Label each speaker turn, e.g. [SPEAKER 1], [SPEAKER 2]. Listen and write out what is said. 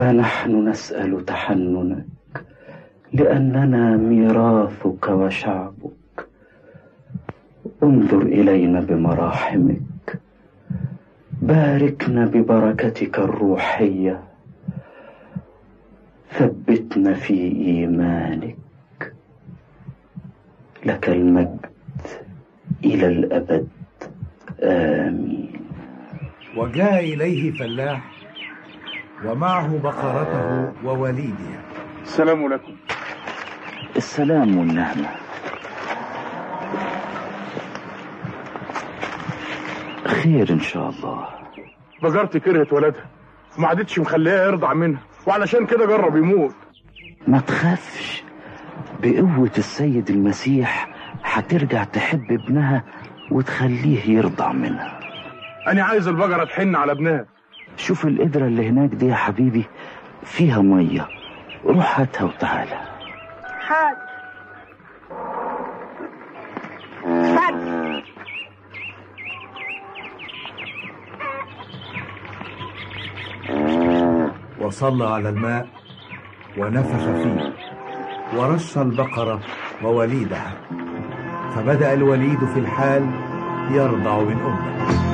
[SPEAKER 1] فنحن نسأل تحننك لأننا ميراثك وشعبك انظر إلينا بمراحمك باركنا ببركتك الروحية ثبتنا في إيمانك لك المجد إلى الأبد آمين
[SPEAKER 2] وجاء إليه فلاح ومعه بقرته ووليدها
[SPEAKER 3] السلام عليكم
[SPEAKER 1] السلام والنعمة خير إن شاء الله
[SPEAKER 3] بجارتي كرهت ولدها وما عادتش مخليها يرضع منها وعلشان كده جرب يموت
[SPEAKER 1] ما تخافش بقوة السيد المسيح هترجع تحب ابنها وتخليه يرضع منها
[SPEAKER 3] انا عايز البقره تحن على ابنها
[SPEAKER 1] شوف القدرة اللي هناك دي يا حبيبي فيها مية روح هاتها وتعالى
[SPEAKER 4] حاضر اتفضل
[SPEAKER 2] وصلى على الماء ونفخ فيه ورش البقرة ووليدها فبدأ الوليد في الحال يرضع من أمه